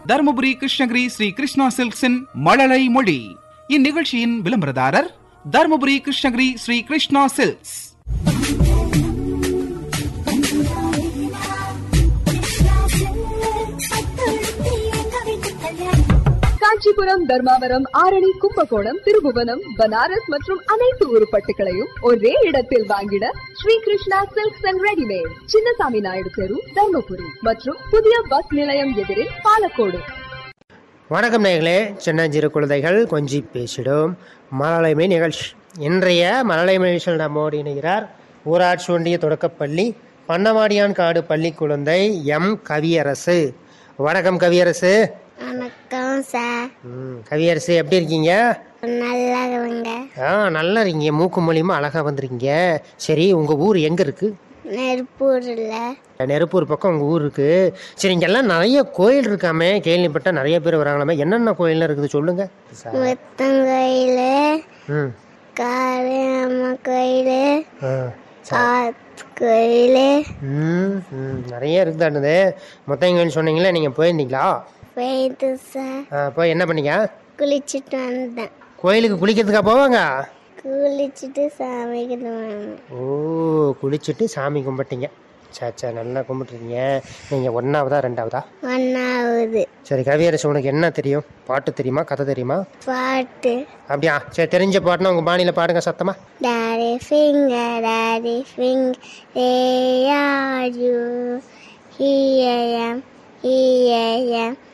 தருமபுரி கிருஷ்ணகிரி ஸ்ரீ கிருஷ்ணா சில்க்ஸின் மழலை மொழி இந்நிகழ்ச்சியின் விளம்பரதாரர் தருமபுரி கிருஷ்ணகிரி ஸ்ரீ கிருஷ்ணா சில்க்ஸ் காஞ்சிபுரம் தர்மாவரம் ஆரணி கும்பகோணம் திருபுவனம் பனாரஸ் மற்றும் அனைத்து உருப்பட்டுகளையும் ஒரே இடத்தில் வாங்கிட Sri Krishna silks and readymade Chinnasamy Naidu தெரு தர்மபுரி மற்றும் புதிய பஸ் நிலையம் எதிரில் பாலக்கோடு வணக்கம் நேர்களே சின்னஞ்சிறு குழந்தைகள் கொஞ்சி பேசிடும் மலலைமை நிகழ்ச்சி இன்றைய மலலைமை நிகழ்ச்சியில் நம்மோடு இணைகிறார் ஊராட்சி ஒன்றிய தொடக்கப்பள்ளி பண்ணவாடியான் காடு பள்ளி குழந்தை எம் கவியரசு வணக்கம் கவியரசு வணக்கம் சார் ம், கவியரசு எப்படி இருக்கீங்க நல்லா இருங்க ஆ நல்லா இருக்கீங்க மூக்கு மூலியமாக அழகாக வந்திருக்கீங்க சரி உங்கள் ஊர் எங்கே இருக்குது நெருப்பூரில் நெருப்பூர் பக்கம் உங்கள் ஊர் இருக்குது சரி இங்கெல்லாம் நிறைய கோயில் இருக்காமே கேள்விப்பட்டால் நிறைய பேர் வராங்களாமே என்னென்ன கோயில்லாம் இருக்குது சொல்லுங்கள் முத்தங்கோயில் ம் காளி அம்மா கோயில் ஆ ஆத்து கோயில் ம் ம், நிறைய இருக்குதாண்டுது மொத்தங்கன்னு சொன்னீங்களே நீங்கள் போயிருந்தீங்களா போயிட்டு சார் ஆ, போய் என்ன பண்ணீங்க குளிச்சுட்டு வந்தேன் கோயிலுக்கு குளிக்கிறதுக்கா போவாங்க குளிச்சுட்டு சாமி கிட்ட வரணும் ஓ குளிச்சுட்டு சாமி கும்பிட்டீங்க சரி சரி நல்லா கும்பிட்டுருக்கீங்க நீங்கள் ஒன்றாவதா ரெண்டாவதா ஒன்றாவது சரி கவியரசு உனக்கு என்ன தெரியும் பாட்டு தெரியுமா கதை தெரியுமா பாட்டு அப்படியா சரி தெரிஞ்ச பாட்டுனா உங்கள் பாணியில் பாடுங்க சத்தமா daddy finger daddy finger where are you here am here M